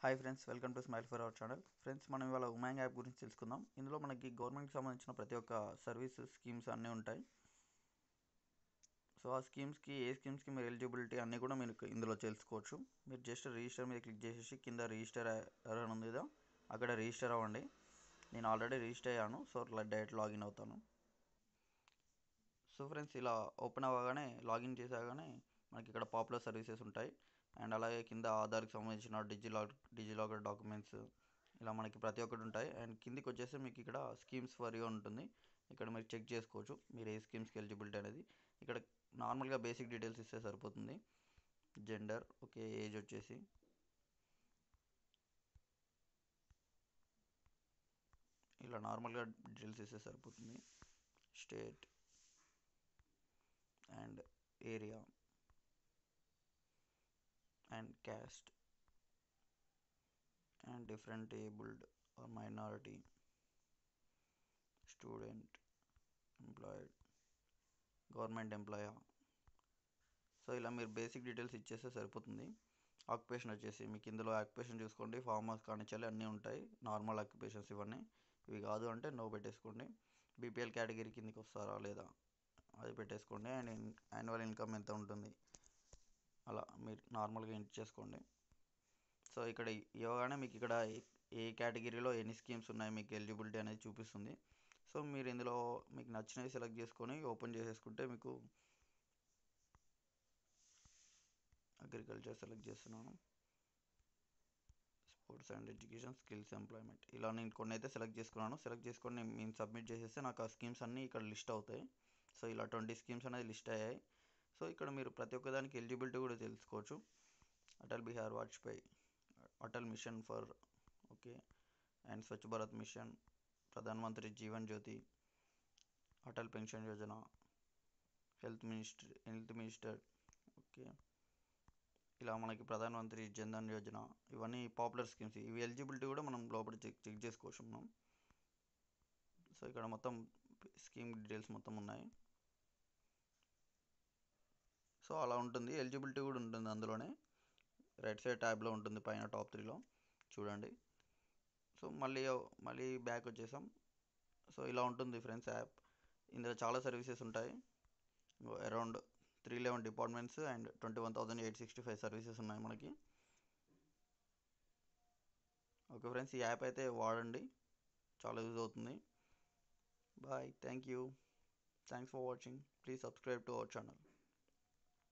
hi friends welcome to smile for our channel friends మనం ఇవాళ Umang app గురించి తెలుసుకుందాం ఇందులో మనకి గవర్నమెంట్కి సంబంధించిన ప్రతి ఒక్క సర్వీస్ స్కీమ్స్ అన్నీ ఉంటాయి సో ఆ స్కీమ్స్కి ఏ స్కీమ్స్కి మీరు ఎలిజిబిలిటీ అన్నీ కూడా మీరు ఇందులో తెలుసుకోవచ్చు మీరు జస్ట్ రిజిస్టర్ మీద క్లిక్ చేసేసి కింద రిజిస్టర్ అని ఉంది కదా అక్కడ రిజిస్టర్ అవ్వండి నేను ఆల్రెడీ రిజిస్టర్ అయ్యాను సో అట్లా డైరెక్ట్ లాగిన్ అవుతాను సో ఫ్రెండ్స్ ఇలా ఓపెన్ అవ్వగానే లాగిన్ చేసాగానే మనకి ఇక్కడ పాపులర్ సర్వీసెస్ ఉంటాయి అండ్ అలాగే కింద ఆధార్కి సంబంధించిన డిజిలాక్ డిజిలాకర్ డాక్యుమెంట్స్ ఇలా మనకి ప్రతి ఒక్కటి ఉంటాయి అండ్ కిందికి వచ్చేసి మీకు ఇక్కడ స్కీమ్స్ ఫర్ యూ ఉంటుంది ఇక్కడ మీరు చెక్ చేసుకోవచ్చు మీరు ఏ స్కీమ్స్కి ఎలిజిబిలిటీ అనేది ఇక్కడ నార్మల్గా బేసిక్ డీటెయిల్స్ ఇస్తే సరిపోతుంది జెండర్ ఓకే ఏజ్ వచ్చేసి ఇలా నార్మల్గా డీటెయిల్స్ ఇస్తే సరిపోతుంది state and area and caste and different abled or minority student employed government ఎంప్లాయా సో ఇలా మీరు బేసిక్ డీటెయిల్స్ ఇచ్చేస్తే సరిపోతుంది ఆక్యుపేషన్ వచ్చేసి మీకు ఇందులో ఆక్యుపేషన్ చూసుకోండి ఫార్మర్స్ కానిచ్చాలి అన్నీ ఉంటాయి నార్మల్ ఆక్యుపేషన్స్ ఇవన్నీ ఇవి కాదు అంటే నో పెట్టేసుకోండి బీపీఎల్ కేటగిరీ కిందకి వస్తారా లేదా అది పెట్టేసుకోండి అండ్ యాన్యువల్ ఇన్కమ్ ఎంత ఉంటుంది అలా మీరు నార్మల్గా ఇంటి చేసుకోండి సో ఇక్కడ ఇవ్వగానే మీకు ఇక్కడ ఏ కేటగిరీలో ఎన్ని స్కీమ్స్ ఉన్నాయి మీకు ఎలిజిబిలిటీ అనేది చూపిస్తుంది సో మీరు ఇందులో మీకు నచ్చినవి సెలెక్ట్ చేసుకొని ఓపెన్ చేసేసుకుంటే మీకు అగ్రికల్చర్ సెలెక్ట్ చేస్తున్నాను sports and education skills employment ఇలా నేను కొన్ని అయితే సెలెక్ట్ చేసుకున్నాను సెలెక్ట్ చేసుకొని నేను సబ్మిట్ చేసేస్తే నాకు ఆ స్కీమ్స్ అన్నీ ఇక్కడ లిస్ట్ అవుతాయి సో ఇలా ట్వంటీ స్కీమ్స్ అనేది లిస్ట్ అయ్యాయి సో ఇక్కడ మీరు ప్రతి ఒక్కదానికి ఎలిజిబిలిటీ కూడా తెలుసుకోవచ్చు Atal Bihari Vajpayee Atal mission for okay and Swachh Bharat mission Pradhan Mantri Jeevan Jyoti Atal pension Yojana health minister health minister okay ఇలా మనకి ప్రధాన మంత్రి జన్ధన్ యోజన ఇవన్నీ పాపులర్ స్కీమ్స్ ఇవి ఎలిజిబిలిటీ కూడా మనం లోపల చెక్ చెక్ చేసుకోవచ్చు మనం సో ఇక్కడ మొత్తం స్కీమ్ డీటెయిల్స్ మొత్తం ఉన్నాయి సో అలా ఉంటుంది ఎలిజిబిలిటీ కూడా ఉంటుంది అందులోనే రైట్ సైడ్ ట్యాబ్లో ఉంటుంది పైన టాప్ త్రీలో చూడండి సో మళ్ళీ మళ్ళీ బ్యాక్ వచ్చేసాం సో ఇలా ఉంటుంది ఫ్రెండ్స్ యాప్ ఇందులో చాలా సర్వీసెస్ ఉంటాయి around three eleven departments and twenty one thousand eight sixty five services ఉన్నాయి మనకి ఓకే ఫ్రెండ్స్ ఈ యాప్ అయితే వాడండి చాలా యూజ్ అవుతుంది bye thank you thanks for watching please subscribe to our channel